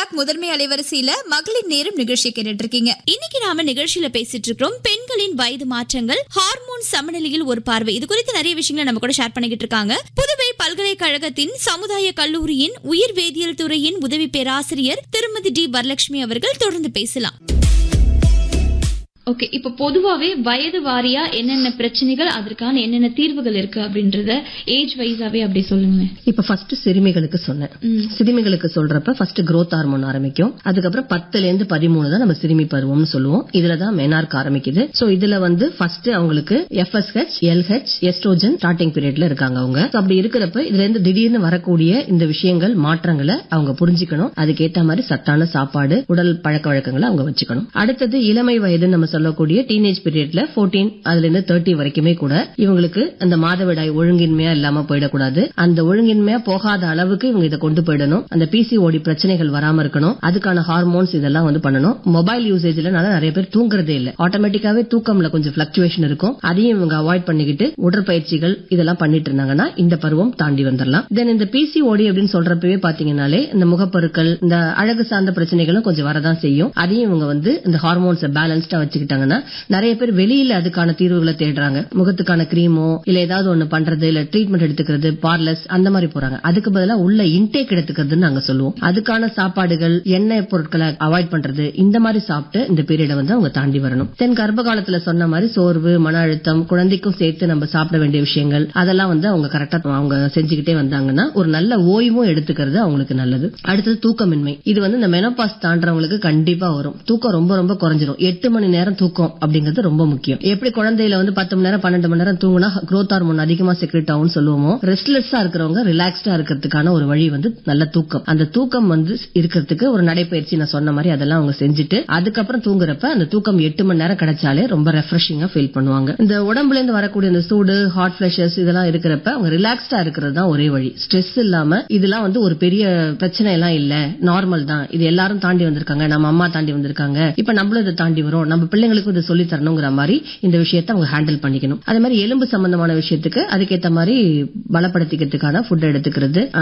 talk முதன்மை அலைவரிசையில மகளிர் நேரம் நிகழ்ச்சி கேட்டுட்டு இருக்கீங்க இன்னைக்கு நாம நிகழ்ச்சியில பேசிட்டு இருக்கிறோம் பெண்களின் வயது மாற்றங்கள் ஹார்மோன் சமநிலையில் ஒரு பார்வை இது குறித்து நிறைய விஷயங்களை நம்ம கூட ஷேர் பண்ணிக்கிட்டு இருக்காங்க புதுவை பல்கலைக்கழகத்தின் சமுதாய கல்லூரியின் உயிர் வேதியியல் துறையின் உதவி பேராசிரியர் திருமதி டி வரலட்சுமி அவர்கள் தொடர்ந்து பேசலாம் ஓகே இப்ப பொதுவாவே வயது வாரியா என்னென்ன பிரச்சனைகள் அதற்கான என்னென்ன தீர்வுகள் இருக்கு அப்படின்றத ஏஜ் வைஸாவே அப்படி சொல்லுங்க இப்ப ஃபர்ஸ்ட் சிறுமிகளுக்கு சொன்னேன் சிறுமிகளுக்கு சொல்றப்ப ஃபர்ஸ்ட் growth ஹார்மோன் ஆரம்பிக்கும் அதுக்கப்புறம் பத்துல இருந்து பதிமூணு தான் நம்ம சிறுமி பருவம்னு சொல்லுவோம் இதுலதான் மெனார்க் ஆரம்பிக்குது சோ இதுல வந்து ஃபர்ஸ்ட் அவங்களுக்கு எஃப்எஸ்ஹெச் எல்ஹெச் எஸ்ட்ரோஜன் ஸ்டார்டிங் பீரியட்ல இருக்காங்க அவங்க So அப்படி இருக்கிறப்ப இதுல இருந்து திடீர்னு வரக்கூடிய இந்த விஷயங்கள் மாற்றங்களை அவங்க புரிஞ்சுக்கணும் அதுக்கேத்த மாதிரி சத்தான சாப்பாடு உடல் பழக்க வழக்கங்களை அவங்க வச்சுக்கணும் அடுத்தது இளமை வயது நம்ம சொல்லக்கூடிய டீனேஜ் பீரியட்ல 14 அதுல இருந்து தேர்ட்டி வரைக்குமே கூட இவங்களுக்கு அந்த மாதவிடாய் ஒழுங்கின்மையா இல்லாம போயிடக்கூடாது அந்த ஒழுங்கின்மையா போகாத அளவுக்கு இவங்க இதை கொண்டு போயிடணும் அந்த பிசிஓடி பிரச்சனைகள் வராம இருக்கணும் அதுக்கான ஹார்மோன்ஸ் இதெல்லாம் வந்து பண்ணணும் மொபைல் யூசேஜ்ல நிறைய பேர் தூங்குறதே இல்ல ஆட்டோமேட்டிக்காவே தூக்கம்ல கொஞ்சம் பிளக்சுவேஷன் இருக்கும் அதையும் இவங்க அவாய்ட் பண்ணிக்கிட்டு உடற்பயிற்சிகள் இதெல்லாம் பண்ணிட்டு இருந்தாங்கன்னா இந்த பருவம் தாண்டி வந்துடலாம் தென் இந்த பிசிஓடி அப்படின்னு சொல்றப்பவே பாத்தீங்கன்னாலே இந்த முகப்பருக்கள் இந்த அழகு சார்ந்த பிரச்சனைகளும் கொஞ்சம் வரதான் செய்யும் அதையும் இவங்க வந்து இந்த ஹார்மோன்ஸ் பேலன்ஸ்டா வச்சுக்கிட்டாங்கன்னா நிறைய பேர் வெளியில அதுக்கான தீர்வுகளை தேடுறாங்க முகத்துக்கான கிரீமோ இல்ல ஏதாவது ஒண்ணு பண்றது இல்ல ட்ரீட்மெண்ட் எடுத்துக்கிறது பார்லஸ் அந்த மாதிரி போறாங்க அதுக்கு பதிலா உள்ள இன்டேக் எடுத்துக்கிறதுன்னு நாங்க சொல்லுவோம் அதுக்கான சாப்பாடுகள் எண்ணெய் பொருட்களை அவாய்ட் பண்றது இந்த மாதிரி சாப்பிட்டு இந்த பீரியடை வந்து அவங்க தாண்டி வரணும் தென் கர்ப்ப காலத்துல சொன்ன மாதிரி சோர்வு மன அழுத்தம் குழந்தைக்கும் சேர்த்து நம்ம சாப்பிட வேண்டிய விஷயங்கள் அதெல்லாம் வந்து அவங்க கரெக்டா அவங்க செஞ்சுக்கிட்டே வந்தாங்கன்னா ஒரு நல்ல ஓய்வும் எடுத்துக்கிறது அவங்களுக்கு நல்லது அடுத்தது தூக்கமின்மை இது வந்து இந்த மெனோபாஸ் தாண்டறவங்களுக்கு கண்டிப்பா வரும் தூக்கம் ரொம்ப ரொம்ப குறைஞ்சிரும் எட்டு மணி நேரம் தூக்கம் அப்படிங்கிறது ரொம்ப முக்கியம் எப்படி குழந்தையில வந்து பத்து மணி நேரம் பன்னெண்டு மணி நேரம் தூங்கினா growth ஹார்மோன் அதிகமா செக்ரெட் ஆகும்னு சொல்லுவோமோ ரெஸ்ட்லெஸ்ஸா இருக்கிறவங்க ரிலாக்ஸ்டா இருக்கிறதுக்கான ஒரு வழி வந்து நல்ல தூக்கம் அந்த தூக்கம் வந்து இருக்கிறதுக்கு ஒரு நடைப்பயிற்சி நான் சொன்ன மாதிரி அதெல்லாம் அவங்க செஞ்சுட்டு அதுக்கப்புறம் தூங்குறப்ப அந்த தூக்கம் எட்டு மணி நேரம் கிடைச்சாலே ரொம்ப ரெஃப்ரெஷிங்கா ஃபீல் பண்ணுவாங்க இந்த உடம்புல இருந்து வரக்கூடிய இந்த சூடு ஹாட் பிளஷஸ் இதெல்லாம் இருக்கிறப்ப அவங்க ரிலாக்ஸ்டா இருக்கிறது தான் ஒரே வழி ஸ்ட்ரெஸ் இல்லாம இதெல்லாம் வந்து ஒரு பெரிய பிரச்சனை எல்லாம் இல்ல நார்மல் தான் இது எல்லாரும் தாண்டி வந்திருக்காங்க நம்ம அம்மா தாண்டி வந்திருக்காங்க இப்ப நம்மளும் இதை தாண்டி வரோம் நம்ம பிள்ளைங்களுக்கும் இதை சொல்லி தரணுங்கிற மாதிரி இந்த விஷயத்தை அவங்க ஹேண்டில் பண்ணிக்கணும் அதே மாதிரி எலும்பு சம்பந்தமான விஷயத்துக்கு அதுக்கேத்த மாதிரி பலப்படுத்திக்கிறதுக்கான ஃபுட் எடுத்துக்கிறது